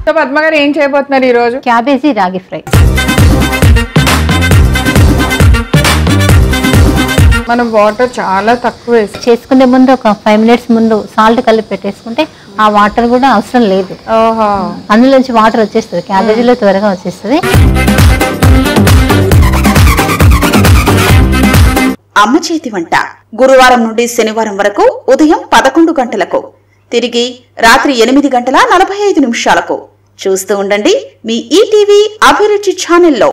so Padma గారు ఏం చేయబోతున్నారు ఈ రోజు క్యాబేజీ రాగి ఫ్రై మనం వాటర్ చాలా తక్కువ వేసి చేసుకునే ముందు ఒక ఫైవ్ మినిట్స్ ముందు సాల్ట్ కలిపి పెట్టేసుకుంటే ఆ వాటర్ కూడా అవసరం లేదు ఓహో అందులోంచి వాటర్ వచ్చేస్తుంది క్యాబేజీలో త్వరగా వచ్చేస్తుంది అమ్మ చేతి వంట గురువారం నుండి శనివారం వరకు ఉదయం పదకొండు గంటలకు తిరిగి రాత్రి ఎనిమిది గంటల నలభై ఐదు నిమిషాలకు చూస్తూ ఉండండి మీ ఈటీవీ అభిరుచి ఛానల్లో